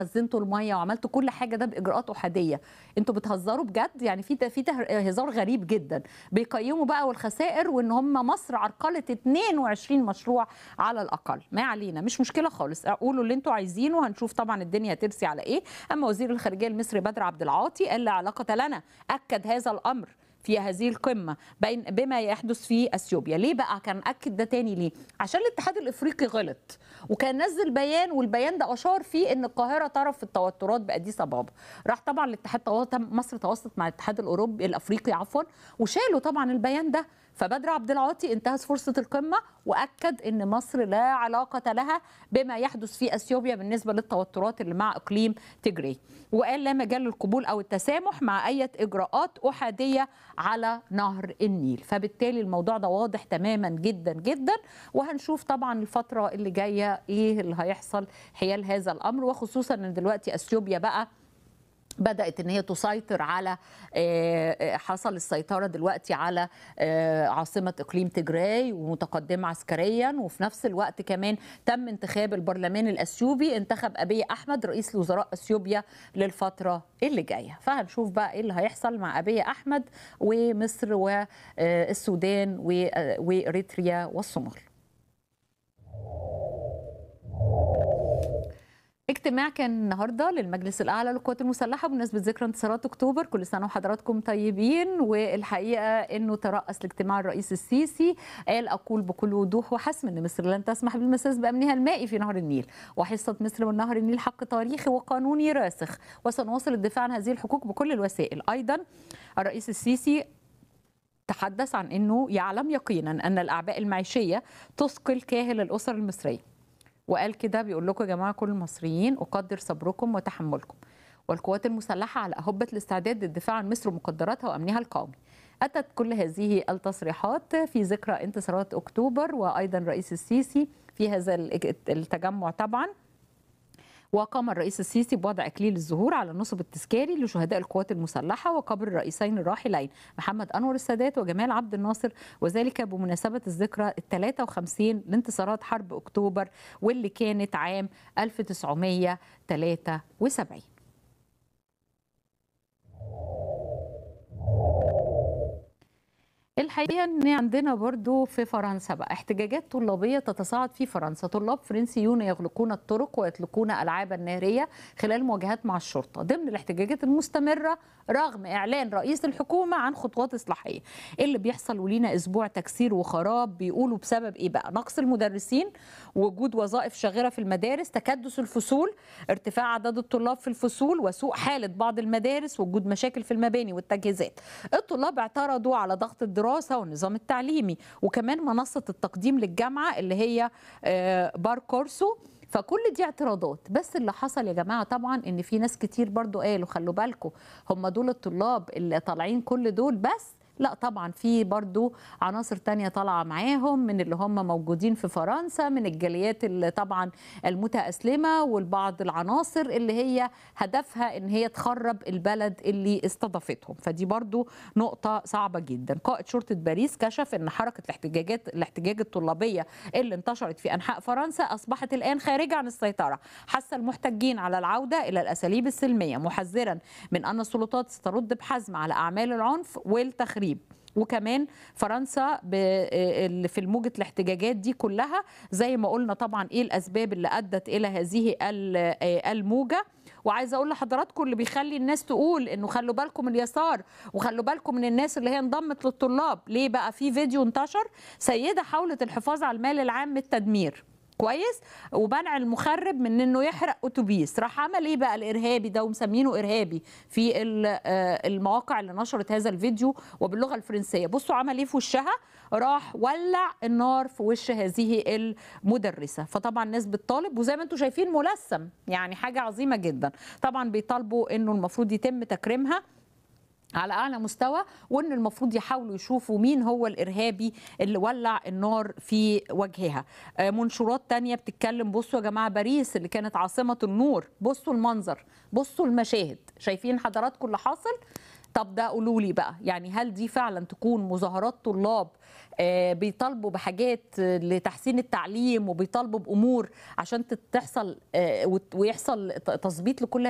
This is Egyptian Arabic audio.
خزنتوا الميه وعملتوا كل حاجه ده باجراءات احاديه انتوا بتهزروا بجد يعني في في هزار غريب جدا بيقيموا بقى والخسائر وان هم مصر عرقلت 22 مشروع على الاقل ما علينا مش مشكله خالص قولوا اللي انتوا عايزينه وهنشوف طبعا الدنيا هترسي على ايه اما وزير الخارجيه المصري بدر عبد العاطي قال لا علاقه لنا اكد هذا الامر في هذه القمة بين بما يحدث في اثيوبيا ليه بقى كان اكد ده تاني ليه عشان الاتحاد الافريقي غلط وكان نزل بيان والبيان ده اشار فيه ان القاهره طرف في التوترات باديس ابابا راح طبعا الاتحاد مصر تواصلت مع الاتحاد الاوروبي الافريقي عفوا وشالوا طبعا البيان ده فبدر عبد العاطي انتهز فرصه القمه واكد ان مصر لا علاقه لها بما يحدث في اثيوبيا بالنسبه للتوترات اللي مع اقليم تجري وقال لا مجال للقبول او التسامح مع اي اجراءات احاديه على نهر النيل فبالتالي الموضوع ده واضح تماما جدا جدا وهنشوف طبعا الفتره اللي جايه ايه اللي هيحصل حيال هذا الامر وخصوصا ان دلوقتي اثيوبيا بقى بدات ان هي تسيطر على حصل السيطره دلوقتي على عاصمه اقليم تجراي ومتقدمه عسكريا وفي نفس الوقت كمان تم انتخاب البرلمان الاثيوبي انتخب ابي احمد رئيس لوزراء اثيوبيا للفتره اللي جايه فهنشوف بقى ايه اللي هيحصل مع ابي احمد ومصر والسودان واريتريا والصومال اجتماع كان النهارده للمجلس الاعلى للقوات المسلحه بمناسبه ذكرى انتصارات اكتوبر كل سنه وحضراتكم طيبين والحقيقه انه ترأس الاجتماع الرئيس السيسي قال اقول بكل وضوح وحسم ان مصر لن تسمح بالمساس بامنها المائي في نهر النيل وحصه مصر من نهر النيل حق تاريخي وقانوني راسخ وسنواصل الدفاع عن هذه الحقوق بكل الوسائل ايضا الرئيس السيسي تحدث عن انه يعلم يقينا ان الاعباء المعيشيه تثقل كاهل الاسر المصريه وقال كده بيقول لكم يا جماعه كل المصريين اقدر صبركم وتحملكم والقوات المسلحه على اهبه الاستعداد للدفاع عن مصر ومقدراتها وامنها القومي. اتت كل هذه التصريحات في ذكرى انتصارات اكتوبر وايضا رئيس السيسي في هذا التجمع طبعا وقام الرئيس السيسي بوضع اكليل الزهور على النصب التذكاري لشهداء القوات المسلحه وقبر الرئيسين الراحلين محمد انور السادات وجمال عبد الناصر وذلك بمناسبه الذكرى ال 53 لانتصارات حرب اكتوبر واللي كانت عام 1973 الحقيقه ان عندنا برضو في فرنسا بقى احتجاجات طلابيه تتصاعد في فرنسا طلاب فرنسيون يغلقون الطرق ويطلقون العابا ناريه خلال مواجهات مع الشرطه ضمن الاحتجاجات المستمره رغم اعلان رئيس الحكومه عن خطوات اصلاحيه اللي بيحصل ولينا اسبوع تكسير وخراب بيقولوا بسبب ايه بقى نقص المدرسين وجود وظائف شاغره في المدارس تكدس الفصول ارتفاع عدد الطلاب في الفصول وسوء حاله بعض المدارس وجود مشاكل في المباني والتجهيزات الطلاب اعترضوا على ضغط الدراسه والنظام التعليمي وكمان منصه التقديم للجامعه اللي هي بار كورسو فكل دي اعتراضات بس اللي حصل يا جماعه طبعا ان في ناس كتير برضو قالوا خلوا بالكم هم دول الطلاب اللي طالعين كل دول بس لا طبعا في برضو عناصر تانية طالعة معاهم من اللي هم موجودين في فرنسا من الجاليات اللي طبعا المتأسلمة والبعض العناصر اللي هي هدفها ان هي تخرب البلد اللي استضافتهم فدي برضو نقطة صعبة جدا قائد شرطة باريس كشف ان حركة الاحتجاجات الاحتجاج الطلابية اللي انتشرت في انحاء فرنسا اصبحت الان خارجة عن السيطرة حث المحتجين على العودة الى الاساليب السلمية محذرا من ان السلطات سترد بحزم على اعمال العنف والتخريب وكمان فرنسا في الموجة الاحتجاجات دي كلها زي ما قلنا طبعا ايه الاسباب اللي ادت الى هذه الموجه وعايزه اقول لحضراتكم اللي بيخلي الناس تقول انه خلوا بالكم من اليسار وخلوا بالكم من الناس اللي هي انضمت للطلاب ليه بقى في فيديو انتشر سيده حاولت الحفاظ على المال العام من التدمير كويس ومنع المخرب من انه يحرق اتوبيس راح عمل ايه بقى الارهابي ده ومسمينه ارهابي في المواقع اللي نشرت هذا الفيديو وباللغه الفرنسيه بصوا عمل ايه في وشها راح ولع النار في وش هذه المدرسه فطبعا الناس بتطالب وزي ما انتم شايفين ملثم يعني حاجه عظيمه جدا طبعا بيطالبوا انه المفروض يتم تكريمها على اعلى مستوى وان المفروض يحاولوا يشوفوا مين هو الارهابي اللي ولع النار في وجهها منشورات تانية بتتكلم بصوا يا جماعه باريس اللي كانت عاصمه النور بصوا المنظر بصوا المشاهد شايفين حضراتكم اللي حاصل طب ده قولوا لي بقى يعني هل دي فعلا تكون مظاهرات طلاب آه، بيطالبوا بحاجات آه، لتحسين التعليم وبيطالبوا بامور عشان تحصل آه، وت- ويحصل ت- تظبيط لكل